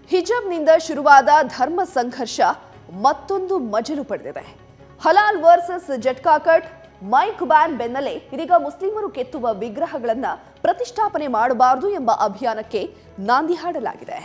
ಹಿಜಾಬ್ನಿಂದ ಶುರುವಾದ ಧರ್ಮ ಸಂಘರ್ಷ ಮತ್ತೊಂದು ಮಜಲು ಪಡೆದಿದೆ ಹಲಾಲ್ versus jhatka cut mic ban ಬೆನ್ನಲ್ಲೇ ಇದೀಗ ಮುಸ್ಲಿಮರು ಕೆತ್ತುವ ವಿಗ್ರಹಗಳನ್ನ ಪ್ರತಿಷ್ಠಾಪನೆ ಮಾಡಬಾರದು ಎಂಬ ಅಭಿಯಾನಕ್ಕೆ ನಾಂದಿ ಹಾಡಲಾಗಿದೆ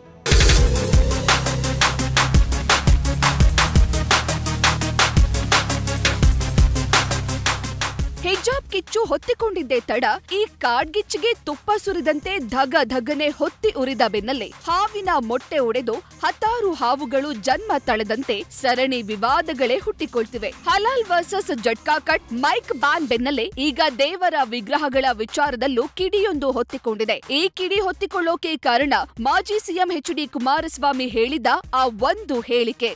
ಹಿಜಾಬ್ ಕಿಚ್ಚು ಹೊತ್ತಿಕೊಂಡಿದ್ದೇ ತಡ ಈ ಕಾಡ್ಗಿಚ್ಚಿಗೆ ತುಪ್ಪ ಸುರಿದಂತೆ ಧಗ ಧಗನೆ ಹೊತ್ತಿ ಉರಿದ ಬೆನ್ನಲ್ಲೇ ಹಾವಿನ ಮೊಟ್ಟೆ ಒಡೆದು ಹತ್ತಾರು ಹಾವುಗಳು ಜನ್ಮ ತಳೆದಂತೆ ಸರಣಿ ವಿವಾದಗಳೇ ಹುಟ್ಟಿಕೊಳ್ತಿವೆ ಹಲಾಲ್ versus jhatka cut mic ban ಬೆನ್ನಲ್ಲೇ ಈಗ ದೇವರ ವಿಗ್ರಹಗಳ ವಿಚಾರದಲ್ಲೂ ಕಿಡಿಯೊಂದು ಹೊತ್ತಿಕೊಂಡಿದೆ ಈ ಕಿಡಿ ಹೊತ್ತಿಕೊಳ್ಳೋಕೆ ಕಾರಣ ಮಾಜಿ ಸಿಎಂ ಎಚ್ ಡಿ ಕುಮಾರಸ್ವಾಮಿ ಹೇಳಿದ ಆ ಒಂದು ಹೇಳಿಕೆ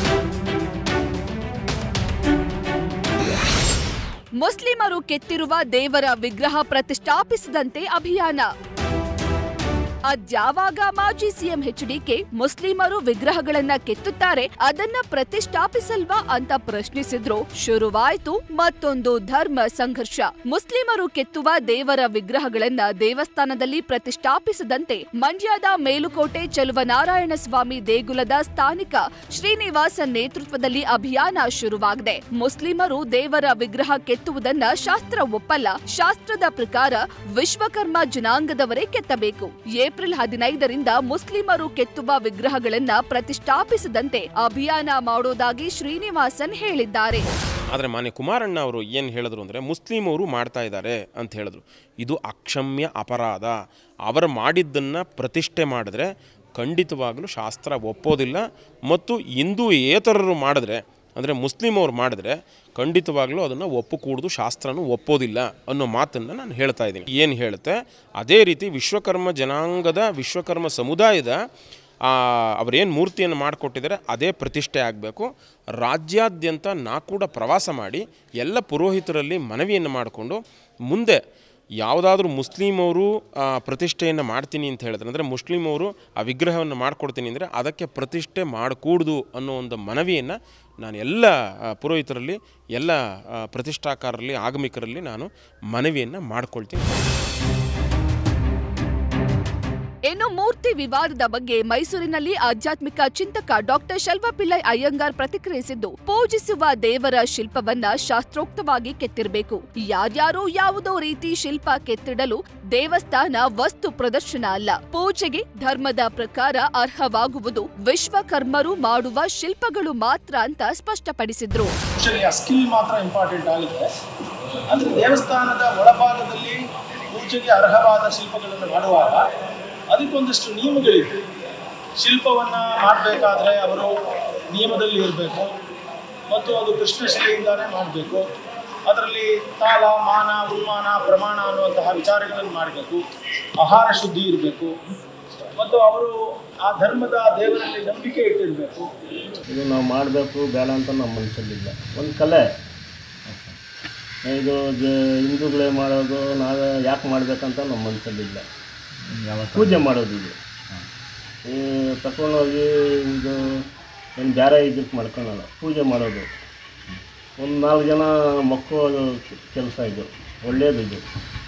ಮುಸ್ಲಿಮರು ಕೆತ್ತಿರುವ ದೇವರ ವಿಗ್ರಹ ಪ್ರತಿಷ್ಠಾಪಿಸದಂತೆ ಅಭಿಯಾನ ಅದ್ಯಾವಾಗ ಮಾಜಿ ಸಿಎಂ ಎಚ್ಡಿಕೆ ಮುಸ್ಲಿಮರು ವಿಗ್ರಹಗಳನ್ನ ಕೆತ್ತುತ್ತಾರೆ ಅದನ್ನ ಪ್ರತಿಷ್ಠಾಪಿಸಲ್ವಾ ಅಂತ ಪ್ರಶ್ನಿಸಿದ್ರು ಶುರುವಾಯ್ತು ಮತ್ತೊಂದು ಧರ್ಮ ಸಂಘರ್ಷ ಮುಸ್ಲಿಮರು ಕೆತ್ತುವ ದೇವರ ವಿಗ್ರಹಗಳನ್ನ ದೇವಸ್ಥಾನದಲ್ಲಿ ಪ್ರತಿಷ್ಠಾಪಿಸದಂತೆ ಮಂಡ್ಯದ ಮೇಲುಕೋಟೆ ಚೆಲುವನಾರಾಯಣ ಸ್ವಾಮಿ ದೇಗುಲದ ಸ್ಥಾನಿಕ ಶ್ರೀನಿವಾಸ ನೇತೃತ್ವದಲ್ಲಿ ಅಭಿಯಾನ ಶುರುವಾಗಿದೆ ಮುಸ್ಲಿಮರು ದೇವರ ವಿಗ್ರಹ ಕೆತ್ತುವುದನ್ನ ಶಾಸ್ತ್ರ ಒಪ್ಪಲ್ಲ ಶಾಸ್ತ್ರದ ಪ್ರಕಾರ ವಿಶ್ವಕರ್ಮ ಜನಾಂಗದವರೇ ಕೆತ್ತಬೇಕು ಏಪ್ರಿಲ್ ಹದಿನೈದರಿಂದ ಮುಸ್ಲಿಮರು ಕೆತ್ತುವ ವಿಗ್ರಹಗಳನ್ನ ಪ್ರತಿಷ್ಠಾಪಿಸದಂತೆ ಅಭಿಯಾನ ಮಾಡೋದಾಗಿ ಶ್ರೀನಿವಾಸನ್ ಹೇಳಿದ್ದಾರೆ ಆದರೆ ಮಾನ್ಯ ಕುಮಾರಣ್ಣ ಅವರು ಏನು ಹೇಳಿದ್ರು ಅಂದರೆ ಮುಸ್ಲಿಮವರು ಮಾಡ್ತಾ ಇದ್ದಾರೆ ಅಂತ ಹೇಳಿದ್ರು ಇದು ಅಕ್ಷಮ್ಯ ಅಪರಾಧ ಅವರು ಮಾಡಿದ್ದನ್ನು ಪ್ರತಿಷ್ಠೆ ಮಾಡಿದ್ರೆ ಖಂಡಿತವಾಗಲೂ ಶಾಸ್ತ್ರ ಒಪ್ಪೋದಿಲ್ಲ ಮತ್ತು ಹಿಂದೂ ಏತರರು ಮಾಡಿದ್ರೆ ಅಂದರೆ ಮುಸ್ಲಿಂ ಅವ್ರು ಮಾಡಿದ್ರೆ ಖಂಡಿತವಾಗ್ಲೂ ಅದನ್ನು ಒಪ್ಪುಕೂಡ್ದು ಶಾಸ್ತ್ರನೂ ಒಪ್ಪೋದಿಲ್ಲ ಅನ್ನೋ ಮಾತನ್ನು ನಾನು ಹೇಳ್ತಾ ಇದ್ದೀನಿ ಏನು ಹೇಳುತ್ತೆ ಅದೇ ರೀತಿ ವಿಶ್ವಕರ್ಮ ಜನಾಂಗದ ವಿಶ್ವಕರ್ಮ ಸಮುದಾಯದ ಅವರೇನು ಮೂರ್ತಿಯನ್ನು ಮಾಡಿಕೊಟ್ಟಿದ್ದಾರೆ ಅದೇ ಪ್ರತಿಷ್ಠೆ ಆಗಬೇಕು ರಾಜ್ಯಾದ್ಯಂತ ನಾ ಕೂಡ ಪ್ರವಾಸ ಮಾಡಿ ಎಲ್ಲ ಪುರೋಹಿತರಲ್ಲಿ ಮನವಿಯನ್ನು ಮಾಡಿಕೊಂಡು ಮುಂದೆ ಯಾವುದಾದ್ರೂ ಮುಸ್ಲಿಮವರು ಪ್ರತಿಷ್ಠೆಯನ್ನು ಮಾಡ್ತೀನಿ ಅಂತ ಹೇಳಿದ್ರೆ ಅಂದರೆ ಮುಸ್ಲಿಮವರು ಆ ವಿಗ್ರಹವನ್ನು ಮಾಡಿಕೊಡ್ತೀನಿ ಅಂದರೆ ಅದಕ್ಕೆ ಪ್ರತಿಷ್ಠೆ ಮಾಡಕೂಡ್ದು ಅನ್ನೋ ಒಂದು ಮನವಿಯನ್ನು ನಾನು ಎಲ್ಲ ಆ, ಪುರೋಹಿತರಲ್ಲಿ ಎಲ್ಲ ಆ, ಪ್ರತಿಷ್ಠಾಕಾರರಲ್ಲಿ ಆಗಮಿಕರಲ್ಲಿ ನಾನು ಮನವಿಯನ್ನು ಮಾಡ್ಕೊಳ್ತೀನಿ ಇನ್ನು ಮೂರ್ತಿ ವಿವಾದದ ಬಗ್ಗೆ ಮೈಸೂರಿನಲ್ಲಿ ಆಧ್ಯಾತ್ಮಿಕ ಚಿಂತಕ ಡಾಕ್ಟರ್ ಶಲ್ವಪಿಳ್ಳೈ ಅಯ್ಯಂಗಾರ್ ಪ್ರತಿಕ್ರಿಯಿಸಿದ್ದು ಪೂಜಿಸುವ ದೇವರ ಶಿಲ್ಪವನ್ನ ಶಾಸ್ತ್ರೋಕ್ತವಾಗಿ ಕೆತ್ತಿರಬೇಕು ಯಾರ್ಯಾರೋ ಯಾವುದೋ ರೀತಿ ಶಿಲ್ಪ ಕೆತ್ತಿಡಲು ದೇವಸ್ಥಾನ ವಸ್ತು ಪ್ರದರ್ಶನ ಅಲ್ಲ ಪೂಜೆಗೆ ಧರ್ಮದ ಪ್ರಕಾರ ಅರ್ಹವಾಗುವುದು ವಿಶ್ವಕರ್ಮರು ಮಾಡುವ ಶಿಲ್ಪಗಳು ಮಾತ್ರ ಅಂತ ಸ್ಪಷ್ಟಪಡಿಸಿದ್ರು ಆಕ್ಚುಲಿ ಆ ಸ್ಕಿಲ್ ಮಾತ್ರ ಇಂಪಾರ್ಟೆಂಟ್ ಆಗುತ್ತೆ ಅಂದರೆ ದೇವಸ್ಥಾನದ ಒಳಭಾಗದಲ್ಲಿ ಪೂಜೆಗೆ ಅರ್ಹವಾದ ಶಿಲ್ಪಗಳನ್ನು ಮಾಡುವಾಗ ಅದಕ್ಕೊಂದಷ್ಟು ನಿಯಮಗಳಿವೆ ಶಿಲ್ಪವನ್ನು ಮಾಡಬೇಕಾದ್ರೆ ಅವರು ನಿಯಮದಲ್ಲಿ ಇರಬೇಕು ಮತ್ತು ಅದು ಕೃಷ್ಣಶಿಲೆಯಿಂದಾನೇ ಮಾಡಬೇಕು ಅದರಲ್ಲಿ ತಾಳ ಮಾನ ಉನ್ಮಾನ ಪ್ರಮಾಣ ಅನ್ನುವಂತಹ ವಿಚಾರಗಳನ್ನು ಮಾಡಬೇಕು ಆಹಾರ ಶುದ್ಧಿ ಇರಬೇಕು ಮತ್ತು ಅವರು ಆ ಧರ್ಮದ ದೇವರಲ್ಲಿ ನಂಬಿಕೆ ಇಟ್ಟಿರಬೇಕು ಇದು ನಾವು ಮಾಡಬೇಕು ಬೇಡ ಅಂತ ನಮ್ಮ ಮನಸ್ಸಲ್ಲಿಲ್ಲ ಒಂದು ಕಲೆ ಇದು ಜ- ಹಿಂದೂಗಳೇ ಮಾಡೋದು ನಾವೇ ಯಾಕೆ ಮಾಡಬೇಕಂತ ನಮ್ಮ ಮನಸ್ಸಲ್ಲಿಲ್ಲ ಪೂಜೆ ಮಾಡೋದು ಇದು ಈ ತಗೊಂಡೋಗಿ ಇದು ಏನು ಬೇರೆ ಇದಕ್ಕೆ ಮಾಡ್ಕೊಳಲ್ಲ ಪೂಜೆ ಮಾಡೋದು ಒಂದು ನಾಲ್ಕು ಜನ ಮಕ್ಕಳು ಕೆಲಸ ಇದು ಒಳ್ಳೆಯದು ಇದು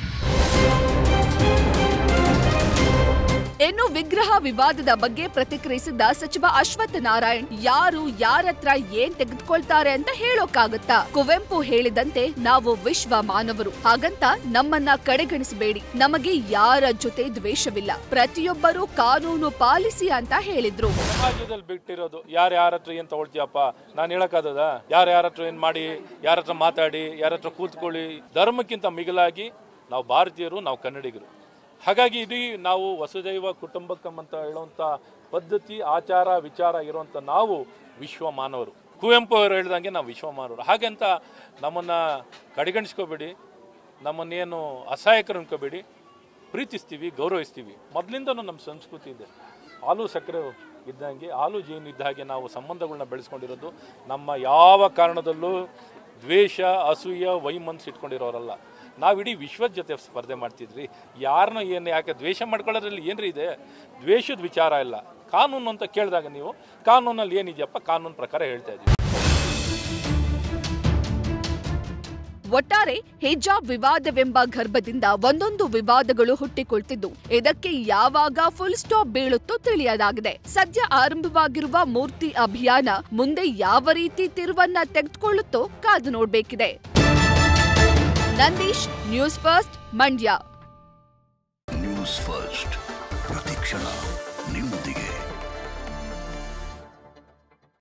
ಇನ್ನು ವಿಗ್ರಹ ವಿವಾದದ ಬಗ್ಗೆ ಪ್ರತಿಕ್ರಿಯಿಸಿದ ಸಚಿವ ಅಶ್ವಥ್ ನಾರಾಯಣ್ ಯಾರು ಯಾರತ್ರ ಏನ್ ತೆಗೆದುಕೊಳ್ತಾರೆ ಅಂತ ಹೇಳೋಕ್ಕಾಗತ್ತಾ ಕುವೆಂಪು ಹೇಳಿದಂತೆ ನಾವು ವಿಶ್ವ ಮಾನವರು ಹಾಗಂತ ನಮ್ಮನ್ನ ಕಡೆಗಣಿಸಬೇಡಿ ನಮಗೆ ಯಾರ ಜೊತೆ ದ್ವೇಷವಿಲ್ಲ ಪ್ರತಿಯೊಬ್ಬರೂ ಕಾನೂನು ಪಾಲಿಸಿ ಅಂತ ಹೇಳಿದ್ರು ಸಮಾಜದಲ್ಲಿ ಬಿಟ್ಟಿರೋದು ಯಾರು ಯಾರ ಹತ್ರ ಏನು ತಗೊಳ್ತೀಯಪ್ಪ ನಾನು ಹೇಳಕ್ಕಾಗದ ಯಾರು ಯಾರ ಹತ್ರ ಏನು ಮಾಡಿ ಯಾರ ಹತ್ರ ಮಾತಾಡಿ ಯಾರ ಹತ್ರ ಕೂತ್ಕೊಳ್ಳಿ ಧರ್ಮಕ್ಕಿಂತ ಮಿಗಿಲಾಗಿ ನಾವು ಭಾರತೀಯರು ನಾವು ಕನ್ನಡಿಗರು ಹಾಗಾಗಿ ಇಡೀ ನಾವು ವಸುದೈವ ಕುಟುಂಬಕಂ ಅಂತ ಹೇಳುವಂಥ ಪದ್ಧತಿ ಆಚಾರ ವಿಚಾರ ಇರುವಂಥ ನಾವು ವಿಶ್ವ ಮಾನವರು ಕುವೆಂಪು ಅವರು ಹೇಳ್ದಂಗೆ ನಾವು ವಿಶ್ವ ಮಾನವರು ಹಾಗೆ ಅಂತ ನಮ್ಮನ್ನು ಕಡೆಗಣಿಸ್ಕೋಬೇಡಿ ನಮ್ಮನ್ನೇನು ಅಸಹಾಯಕರು ಅನ್ಕೋಬೇಡಿ ಪ್ರೀತಿಸ್ತೀವಿ ಗೌರವಿಸ್ತೀವಿ ಮೊದಲಿಂದನೂ ನಮ್ಮ ಸಂಸ್ಕೃತಿ ಇದೆ ಹಾಲು ಸಕ್ಕರೆ ಇದ್ದಂಗೆ ಹಾಲು ಜೇನು ಇದ್ದ ಹಾಗೆ ನಾವು ಸಂಬಂಧಗಳನ್ನ ಬೆಳೆಸ್ಕೊಂಡಿರೋದು ನಮ್ಮ ಯಾವ ಕಾರಣದಲ್ಲೂ ದ್ವೇಷ ಅಸೂಯ ವೈಮನ್ಸ್ ಇಟ್ಕೊಂಡಿರೋರಲ್ಲ ನಾವು ಇಡೀ ವಿಶ್ವದ ಜೊತೆ ಸ್ಪರ್ಧೆ ಮಾಡ್ತಿದ್ರಿ ಯಾರನ್ನ ಏನು ಯಾಕೆ ದ್ವೇಷ ಮಾಡ್ಕೊಳ್ಳೋದ್ರಲ್ಲಿ ಏನ್ರಿ ಇದೆ ದ್ವೇಷದ ವಿಚಾರ ಇಲ್ಲ ಕಾನೂನು ಅಂತ ಕೇಳಿದಾಗ ನೀವು ಕಾನೂನಲ್ಲಿ ಏನಿದೆಯಪ್ಪ ಕಾನೂನು ಪ್ರಕಾರ ಹೇಳ್ತಾ ಇದ್ದೀವಿ ಒಟ್ಟಾರೆ ಹಿಜಾಬ್ ವಿವಾದವೆಂಬ ಗರ್ಭದಿಂದ ಒಂದೊಂದು ವಿವಾದಗಳು ಹುಟ್ಟಿಕೊಳ್ತಿದ್ದು ಇದಕ್ಕೆ ಯಾವಾಗ ಫುಲ್ ಸ್ಟಾಪ್ ಬೀಳುತ್ತೋ ತಿಳಿಯದಾಗಿದೆ ಸದ್ಯ ಆರಂಭವಾಗಿರುವ ಮೂರ್ತಿ ಅಭಿಯಾನ ಮುಂದೆ ಯಾವ ರೀತಿ ತಿರುವನ್ನ ತೆಗೆದುಕೊಳ್ಳುತ್ತೋ ಕಾದು ನೋಡ್ಬೇಕಿದೆ Nandish news first Mandya news first ಪ್ರತಿಕ್ಷಣ ನಿಮ್ಮೊಂದಿಗೆ